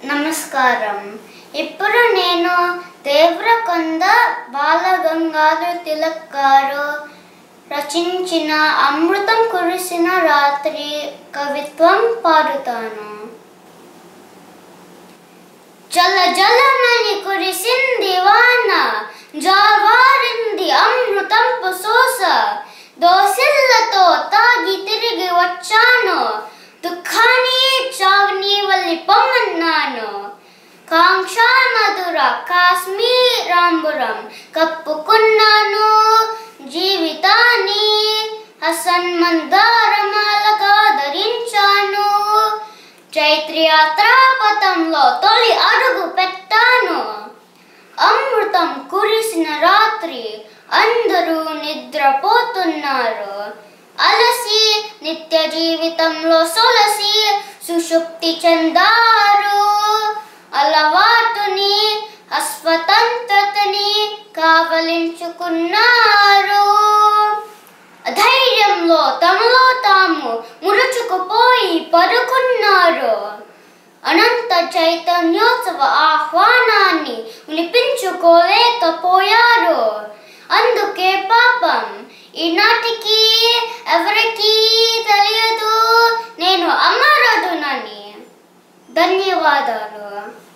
నమస్కారం ఇప్పుడు నేను దేవరకొండ బాలగంగాధర తిలక్ గారు రచించిన అమృతం కురిసిన రాత్రి కవిత్వం పాడుతాను జల జలమని కురిసింది వాన జావారింది అమృతం పుసోస దోసిల్లతో తాగి తిరిగి వచ్చాను దుఃఖాన్ని చావుని వల్లి పొమ్మన్నాను కాంక్ష మధుర కాశ్మీరాంబురం కప్పుకున్నాను జీవితాన్ని హసన్మందారమాలగా ధరించాను చైత్రయాత్రా పథంలో తొలి అడుగు పెట్టాను అమృతం కురిసిన రాత్రి అందరూ నిద్రపోతున్నారు అలసి నిత్య జీవితంలో సొలసి సుషుప్తి చెందారు అలవాటుని అస్వతంత్రతని కావలించుకున్నారు ధైర్యంలో తమలో తాము ముడుచుకుపోయి పడుకున్నారు అనంత చైతన్యోత్సవ ఆహ్వానాన్ని వినిపించుకోలేకపోయారు అందుకే పాపం ఈనాటికి ఎవరికీ తెలియదు నేను అమరుడునని ధన్యవాదాలు